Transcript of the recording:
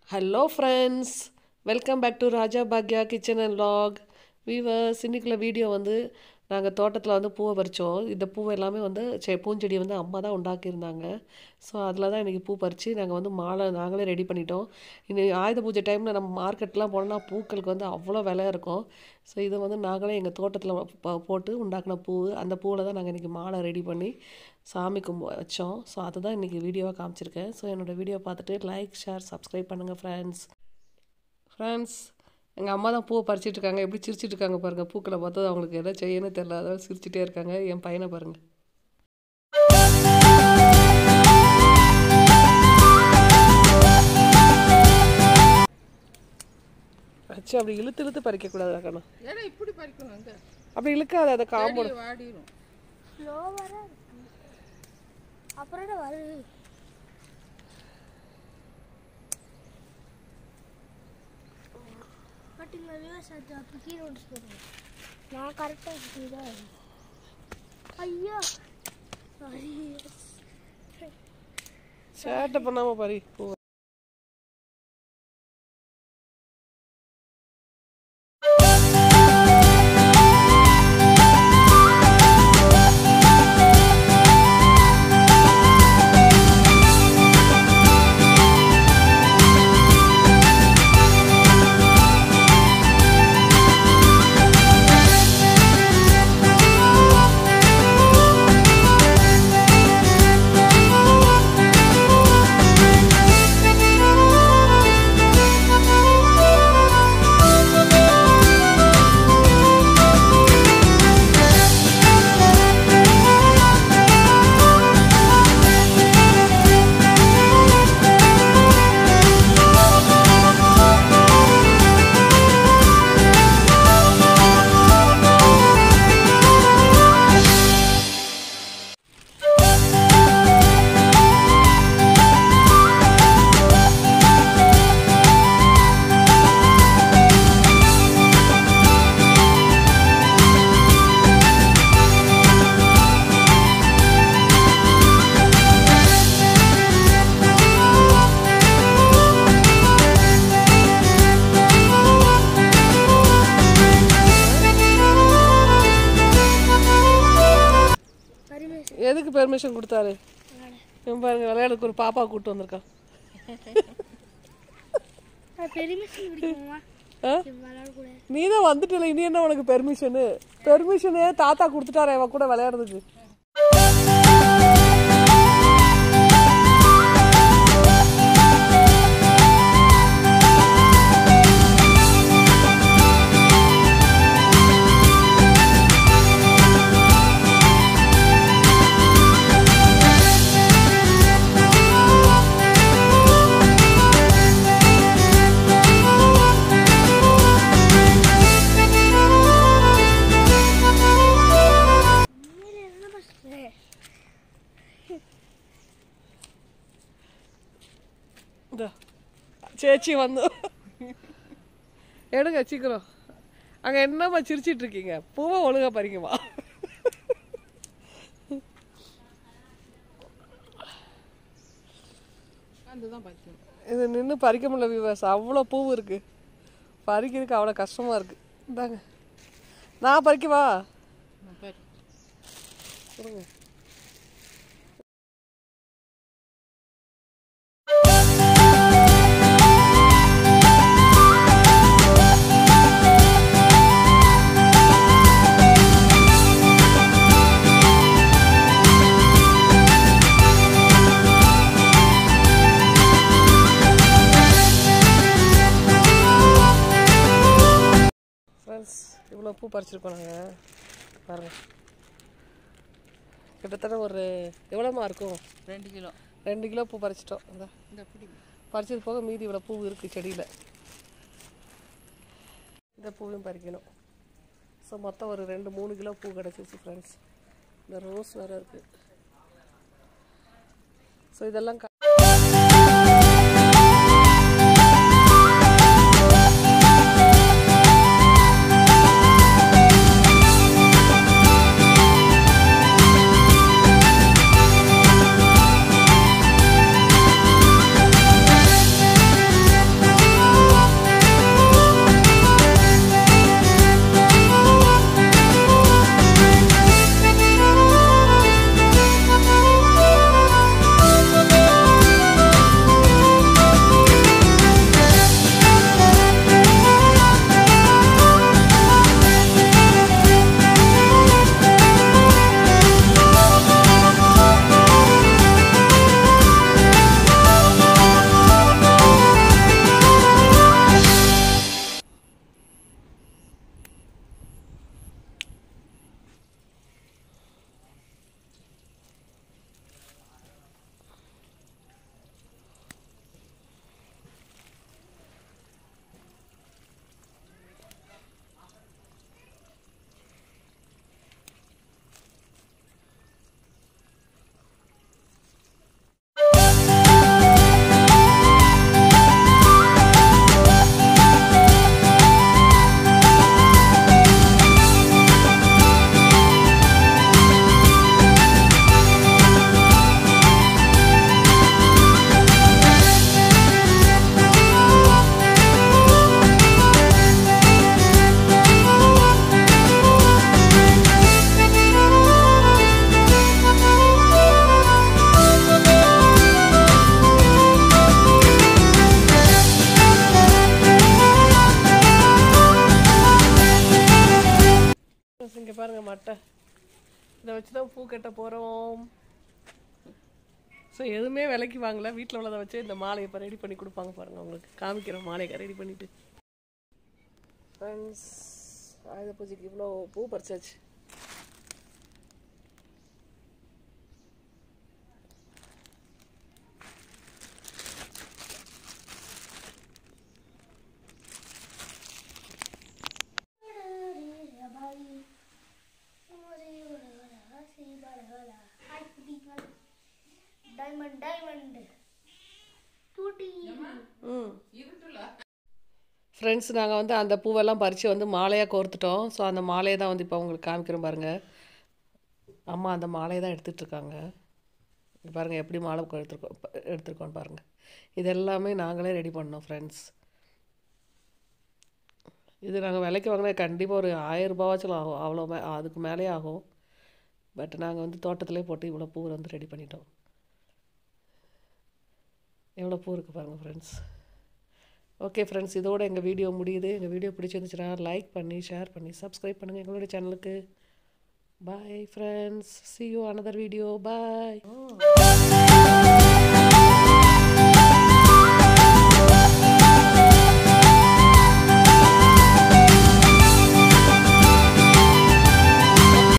Hello friends welcome back to Raja பாக்யா kitchen and vlog viewers இன்னைக்குள்ள video வந்து நாங்கள் தோட்டத்தில் வந்து பூவை பறித்தோம் இந்த பூவை எல்லாமே வந்து செ பூஞ்செடி வந்து அம்மா தான் உண்டாக்கியிருந்தாங்க ஸோ அதில் தான் இன்றைக்கி பூ பறித்து நாங்கள் வந்து மாலை நாங்களே ரெடி பண்ணிட்டோம் இன்னைக்கு ஆயுத பூஜை டைமில் நம்ம மார்க்கெட்லாம் போனோம்னா பூக்களுக்கு வந்து அவ்வளோ விலை இருக்கும் ஸோ இதை வந்து நாங்களே எங்கள் தோட்டத்தில் ப- போட்டு உண்டாக்கின பூ அந்த பூவில் தான் நாங்கள் இன்றைக்கி மாலை ரெடி பண்ணி சாமி கும்ப வச்சோம் ஸோ அதை தான் இன்றைக்கி வீடியோவாக காமிச்சிருக்கேன் ஸோ என்னோடய வீடியோ பார்த்துட்டு லைக் ஷேர் சப்ஸ்கிரைப் பண்ணுங்கள் ஃப்ரெண்ட்ஸ் ஃப்ரெண்ட்ஸ் எங்கள் அம்மா தான் பூவை பறிச்சிட்டு இருக்காங்க எப்படி சிரிச்சிட்டு இருக்காங்க பாருங்கள் பூக்களை பார்த்தது அவங்களுக்கு எதை செய்யணும்னு தெரியல அதாவது சிரிச்சிட்டே இருக்காங்க என் பையனை பாருங்கள் அச்சு அப்படி இழுத்து இழுத்து பறிக்கக்கூடாது கண்ணா ஏன்னா இப்படி பறிக்கணும் அங்க அப்படி இழுக்காது அதை காம்போட செடி வாடிரும் ஸ்லோவராக இருக்கு அப்புறம் என்ன வருது பார்த்தீங்களா விவசாயத்தை அப்படி கீழே ஒன்று போடுறேன் நான் கரெக்டாக இப்படி தான் ஐயோ ஐயோ. சேட்டை பண்ணாமல் பறி பூ பரிமேஷ் எதுக்கு பெர்மிஷன் கொடுத்தாரு இவன் பாருங்க விளையாடுறதுக்கு ஒரு பாப்பா கூட்டு வந்திருக்கான் பெருமிஷன் பிடிக்குமா ஆ? விளையாடக்கூடாது நீ தான் வந்துட்டல இனி என்ன உனக்கு பெர்மிஷனு பெர்மிஷனே தாத்தா கொடுத்துட்டாரே அவ கூட விளையாடுறதுக்கு உண்மையிலே என்ன பண்ணுறேன் இந்தா சேச்சி வந்து எடுங்க சீக்கிரம் அங்க என்னம்மா சிரிச்சிட்டு இருக்கீங்க பூவை ஒழுங்கா பறிக்குமா அதுதான் பறிக்கணும் இது நின்று பறிக்க முடியல விவாஸ் அவ்வளோ பூ இருக்கு பறிக்கிறதுக்கு அவ்வளோ கஷ்டமா இருக்கு இந்தாங்க நான் பறிக்கவா நான் பறி கொடுங்க ஃப்ரெண்ட்ஸ் இவ்வளோ பூ பறிச்சிருக்கோம் நாங்கள் பாருங்கள் கிட்டத்தட்ட ஒரு எவ்வளோமா இருக்கும் ரெண்டு கிலோ ரெண்டு கிலோ பூ பறிச்சிட்டோம் இந்த இந்த பிடி பறிச்சது போக மீதி இவ்வளோ பூ இருக்குது செடியில் இந்த பூவையும் பறிக்கணும் ஸோ மொத்தம் ஒரு ரெண்டு மூணு கிலோ பூ கிடச்சிச்சு ஃப்ரெண்ட்ஸ் இந்த ரோஸ் வேறு இருக்குது ஸோ இதெல்லாம் க- வச்சு தான் பூ கட்ட போகிறோம் ஸோ எதுவுமே விலைக்கு வாங்கல வீட்டில் உள்ளதை வச்சு இந்த மாலையை இப்போ ரெடி பண்ணி கொடுப்பாங்க பாருங்கள் உங்களுக்கு காமிக்கிறோம் மாலையை ரெடி பண்ணிட்டு ஃப்ரெண்ட்ஸ் ஆயுத பூஜைக்கு இவ்வளோ பூ பறிச்சாச்சு டைமண்ட் டைமண்ட் டூட்டி ம் இருட்டுல ஃப்ரெண்ட்ஸ் நாங்கள் வந்து அந்த பூவெல்லாம் பறித்து வந்து மாலையாக கோர்த்துட்டோம் ஸோ அந்த மாலையை தான் வந்து இப்போ உங்களுக்கு காமிக்கிறோம் பாருங்கள் அம்மா அந்த மாலையை தான் எடுத்துட்டு இருக்காங்க இங்க பாருங்கள் எப்படி மாலை கோ- எடுத்திருக்கோம் ப- எடுத்திருக்கோம் பாருங்கள் இது எல்லாமே நாங்களே ரெடி பண்ணோம் ஃப்ரெண்ட்ஸ் இது நாங்கள் விலைக்கு வாங்கினா கண்டிப்பாக ஒரு ஆயிரம் ரூபாவாச்சும் ஆகும் அவ்வளோ மே அதுக்கு மேலே ஆகும் பட் நாங்கள் வந்து தோட்டத்திலே போட்டு இவ்வளோ பூ வந்து ரெடி பண்ணிட்டோம் எவ்வளோ பூ இருக்குது பாருங்கள் ஃப்ரெண்ட்ஸ் ஓகே ஃப்ரெண்ட்ஸ் இதோட எங்கள் வீடியோ முடியுது எங்கள் வீடியோ பிடிச்சிருந்துச்சுன்னா லைக் பண்ணி ஷேர் பண்ணி சப்ஸ்கிரைப் பண்ணுங்கள் எங்களுடைய சேனலுக்கு bye friends see you another video bye